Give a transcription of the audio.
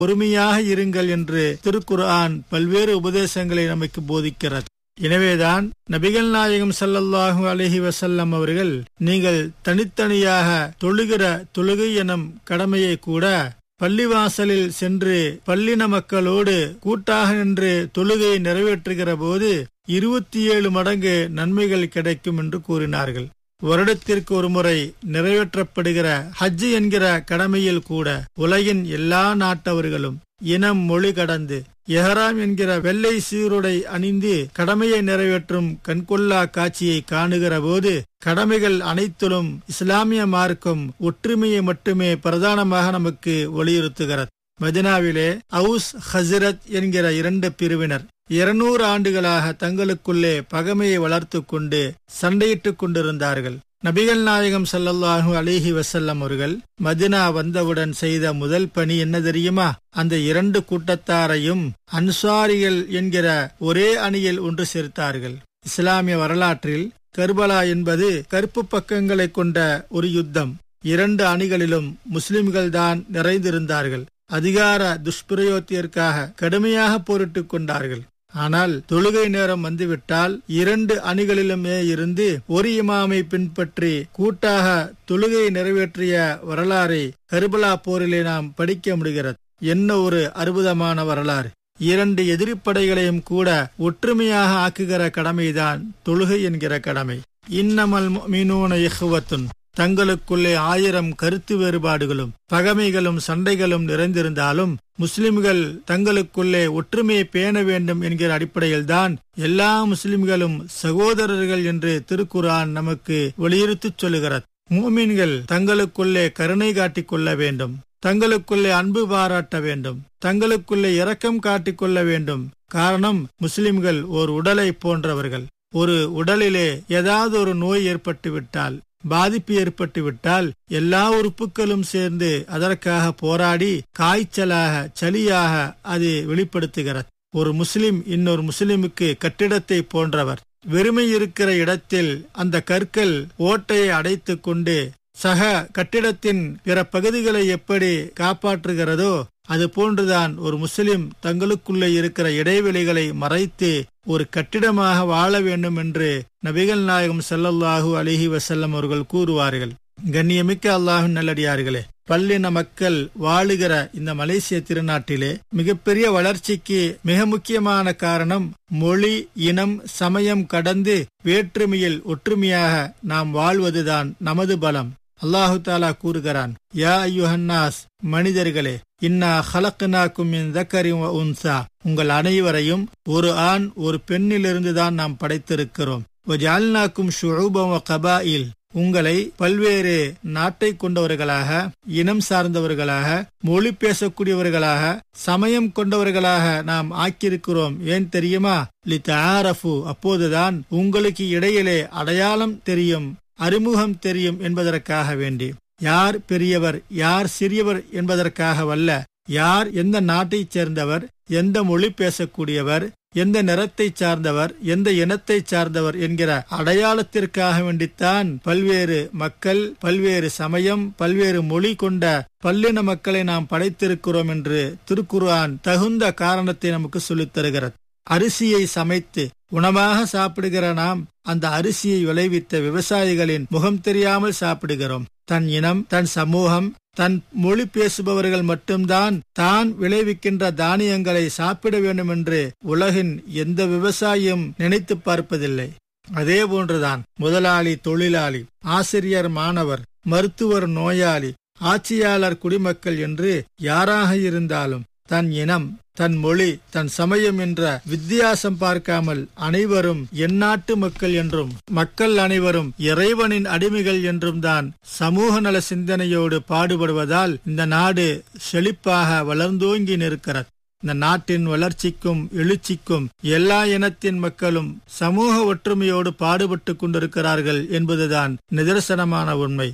பொறுமையாக இருங்கள் என்று திருக்குர்ஆன் பல்வேறு உபதேசங்களை நமக்கு போதிக்கிறது எனவேதான் நபிகள் நாயகம் ஸல்லல்லாஹு அலைஹி வஸல்லம் அவர்கள் நீங்கள் தனித்தனியாக தொழுகிற தொழுகை எனும் கடமையை கூட பள்ளிவாசலில் சென்று பள்ளின மக்களோடு கூட்டாக நின்று தொழுகையை நிறைவேற்றுகிற போது இருபத்தி ஏழு மடங்கு நன்மைகள் கிடைக்கும் என்று கூறினார்கள் வருடத்திற்கு ஒருமுறை நிறைவேற்றப்படுகிற ஹஜ் என்கிற கடமையில் கூட உலகின் எல்லா நாட்டவர்களும் இனம் மொழி கடந்து எஹராம் என்கிற வெள்ளை சீருடை அணிந்து கடமையை நிறைவேற்றும் கண்கொள்ளா காட்சியை காணுகிற போது கடமைகள் அனைத்திலும் இஸ்லாமிய மார்க்கம் ஒற்றுமையை மட்டுமே பிரதானமாக நமக்கு வலியுறுத்துகிறது மதினாவிலே அவுஸ் ஹசரத் என்கிற இரண்டு பிரிவினர் இருநூறு ஆண்டுகளாக தங்களுக்குள்ளே பகமையை வளர்த்து கொண்டு சண்டையிட்டுக் கொண்டிருந்தார்கள் நபிகள் நாயகம் ஸல்லல்லாஹு அலிஹி வசல்லம் அவர்கள் மதினா வந்தவுடன் செய்த முதல் பணி என்ன தெரியுமா அந்த இரண்டு கூட்டத்தாரையும் அன்சாரிகள் என்கிற ஒரே அணியில் ஒன்று சேர்த்தார்கள் இஸ்லாமிய வரலாற்றில் கர்பலா என்பது கருப்பு பக்கங்களை கொண்ட ஒரு யுத்தம் இரண்டு அணிகளிலும் முஸ்லிம்கள் தான் நிறைந்திருந்தார்கள் அதிகார துஷ்பிரயோகத்திற்காக கடுமையாக போரிட்டுக் கொண்டார்கள் ஆனால் தொழுகை நேரம் வந்துவிட்டால் இரண்டு அணிகளிலுமே இருந்து ஒரு இமாமை பின்பற்றி கூட்டாக தொழுகை நிறைவேற்றிய வரலாறை கருபலா போரிலே நாம் படிக்க முடிகிறது என்ன ஒரு அற்புதமான வரலாறு இரண்டு எதிரிப்படைகளையும் கூட ஒற்றுமையாக ஆக்குகிற கடமைதான் தொழுகை என்கிற கடமை இன்னமல் மீனூன இஹுவத்துன் தங்களுக்குள்ளே ஆயிரம் கருத்து வேறுபாடுகளும் பகைமைகளும் சண்டைகளும் நிறைந்திருந்தாலும் முஸ்லிம்கள் தங்களுக்குள்ளே ஒற்றுமையை பேண வேண்டும் என்கிற அடிப்படையில்தான் எல்லா முஸ்லிம்களும் சகோதரர்கள் என்று திருக்குரான் நமக்கு வலியுறுத்திச் சொல்லுகிறது மூமின்கள் தங்களுக்குள்ளே கருணை காட்டிக் கொள்ள வேண்டும் தங்களுக்குள்ளே அன்பு பாராட்ட வேண்டும் தங்களுக்குள்ளே இரக்கம் காட்டிக் கொள்ள வேண்டும் காரணம் முஸ்லிம்கள் ஒரு உடலை போன்றவர்கள் ஒரு உடலிலே ஏதாவது ஒரு நோய் ஏற்பட்டு விட்டால் பாதிப்பு ஏற்பட்டு விட்டால் எல்லா உறுப்புகளும் சேர்ந்து அதற்காக போராடி காய்ச்சலாக சளியாக அது வெளிப்படுத்துகிறது ஒரு முஸ்லிம் இன்னொரு முஸ்லிமுக்கு கட்டிடத்தை போன்றவர் வெறுமை இருக்கிற இடத்தில் அந்த கற்கள் ஓட்டையை அடைத்து கொண்டு சக கட்டிடத்தின் பிற பகுதிகளை எப்படி காப்பாற்றுகிறதோ அது போன்றுதான் ஒரு முஸ்லிம் தங்களுக்குள்ளே இருக்கிற இடைவெளிகளை மறைத்து ஒரு கட்டிடமாக வாழ வேண்டும் என்று நபிகள் நாயகம் ஸல்லல்லாஹு அலிஹி வசல்லம் அவர்கள் கூறுவார்கள் கண்ணியமிக்க அல்லாஹின் நல்லடியார்களே பல்லின மக்கள் வாழுகிற இந்த மலேசிய திருநாட்டிலே மிகப்பெரிய வளர்ச்சிக்கு மிக முக்கியமான காரணம் மொழி இனம் சமயம் கடந்து வேற்றுமையில் ஒற்றுமையாக நாம் வாழ்வதுதான் நமது பலம் அல்லாஹு தாலா கூறுகிறான் யா ஐயுஹன்னாஸ் மனிதர்களே இன்னா ஹலக்குனாக்கும் தக்கரின் உன்சா உங்கள் அனைவரையும் ஒரு ஆண் ஒரு பெண்ணிலிருந்து தான் நாம் படைத்திருக்கிறோம் ஜால்னாக்கும் ஷுபம் கபாயில் உங்களை பல்வேறு நாட்டை கொண்டவர்களாக இனம் சார்ந்தவர்களாக மொழி பேசக்கூடியவர்களாக சமயம் கொண்டவர்களாக நாம் ஆக்கியிருக்கிறோம் ஏன் தெரியுமா லித் ஆரஃபு அப்போதுதான் உங்களுக்கு இடையிலே அடையாளம் தெரியும் அறிமுகம் தெரியும் என்பதற்காக வேண்டி யார் பெரியவர் யார் சிறியவர் என்பதற்காகவல்ல யார் எந்த நாட்டைச் சேர்ந்தவர் எந்த மொழி பேசக்கூடியவர் எந்த நிறத்தை சார்ந்தவர் எந்த இனத்தை சார்ந்தவர் என்கிற அடையாளத்திற்காக வேண்டித்தான் பல்வேறு மக்கள் பல்வேறு சமயம் பல்வேறு மொழி கொண்ட பல்லின மக்களை நாம் படைத்திருக்கிறோம் என்று திருக்குர்ஆன் தகுந்த காரணத்தை நமக்கு சொல்லித் தருகிறது அரிசியை சமைத்து உணவாக சாப்பிடுகிற நாம் அந்த அரிசியை விளைவித்த விவசாயிகளின் முகம் தெரியாமல் சாப்பிடுகிறோம் தன் இனம் தன் சமூகம் தன் மொழி பேசுபவர்கள் மட்டும்தான் தான் விளைவிக்கின்ற தானியங்களை சாப்பிட வேண்டும் என்று உலகின் எந்த விவசாயியும் நினைத்து பார்ப்பதில்லை அதே போன்றுதான் முதலாளி தொழிலாளி ஆசிரியர் மாணவர் மருத்துவர் நோயாளி ஆட்சியாளர் குடிமக்கள் என்று யாராக இருந்தாலும் தன் இனம் தன் மொழி தன் சமயம் என்ற வித்தியாசம் பார்க்காமல் அனைவரும் எந்நாட்டு மக்கள் என்றும் மக்கள் அனைவரும் இறைவனின் அடிமைகள் என்றும் தான் சமூக நல சிந்தனையோடு பாடுபடுவதால் இந்த நாடு செழிப்பாக வளர்ந்தோங்கி நிற்கிறது இந்த நாட்டின் வளர்ச்சிக்கும் எழுச்சிக்கும் எல்லா இனத்தின் மக்களும் சமூக ஒற்றுமையோடு பாடுபட்டு கொண்டிருக்கிறார்கள் என்பதுதான் நிதர்சனமான உண்மை